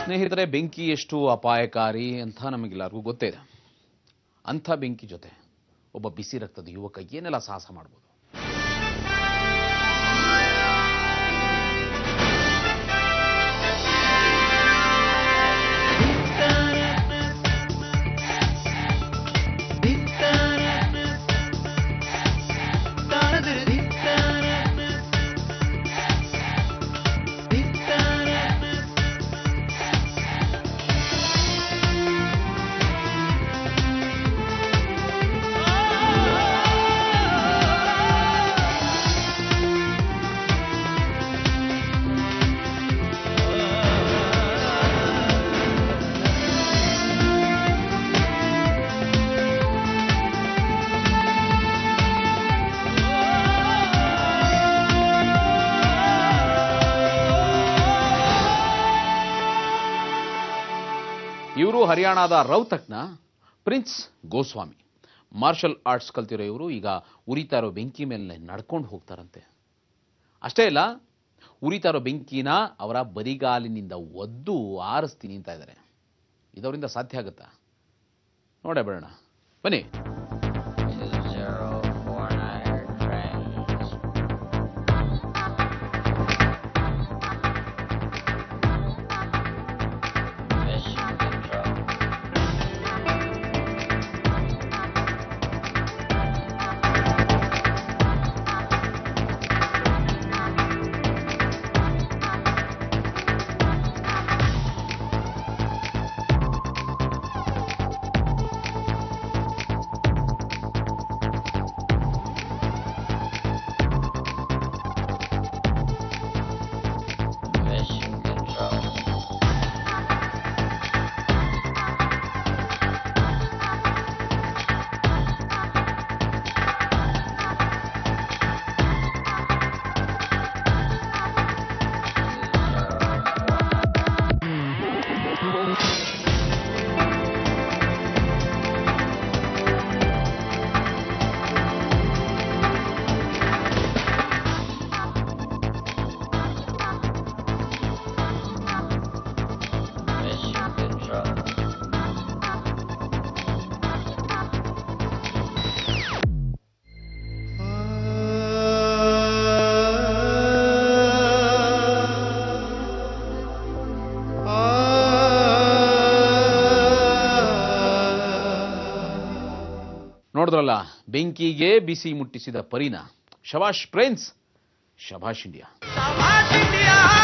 ಸ್ನೇಹಿತರೆ ಬೆಂಕಿ ಎಷ್ಟು ಅಪಾಯಕಾರಿ ಅಂತ ನಮಗೆಲ್ಲರಿಗೂ ಗೊತ್ತೇ ಇದೆ ಅಂಥ ಬೆಂಕಿ ಜೊತೆ ಒಬ್ಬ ಬಿಸಿ ರಕ್ತದ ಯುವಕ ಏನೆಲ್ಲ ಸಾಹಸ ಮಾಡ್ಬೋದು ಇವರು ಹರಿಯಾಣದ ರೌತಕ್ನ ಪ್ರಿನ್ಸ್ ಗೋಸ್ವಾಮಿ ಮಾರ್ಷಲ್ ಆರ್ಟ್ಸ್ ಕಲ್ತಿರೋ ಇವರು ಈಗ ಉರಿತಾ ಇರೋ ಬೆಂಕಿ ಮೇಲೆ ನಡ್ಕೊಂಡು ಹೋಗ್ತಾರಂತೆ ಅಷ್ಟೇ ಇಲ್ಲ ಉರಿತಾ ಇರೋ ಬೆಂಕಿನ ಅವರ ಬರಿಗಾಲಿನಿಂದ ಒದ್ದು ಆರಿಸ್ತೀನಿ ಅಂತ ಇದ್ದಾರೆ ಇದವರಿಂದ ಸಾಧ್ಯ ಆಗುತ್ತಾ ನೋಡೇ ಬೇಡ ಬನ್ನಿ zero four nine trains. Mission control. Mission control. Mission control. ನೋಡಿದ್ರಲ್ಲ ಬೆಂಕಿಗೆ ಬಿಸಿ ಮುಟ್ಟಿಸಿದ ಪರಿನ ಶಬಾಷ್ ಪ್ರಿನ್ಸ್ ಶಬಾಷ್ ಇಂಡಿಯಾ Shabbat India!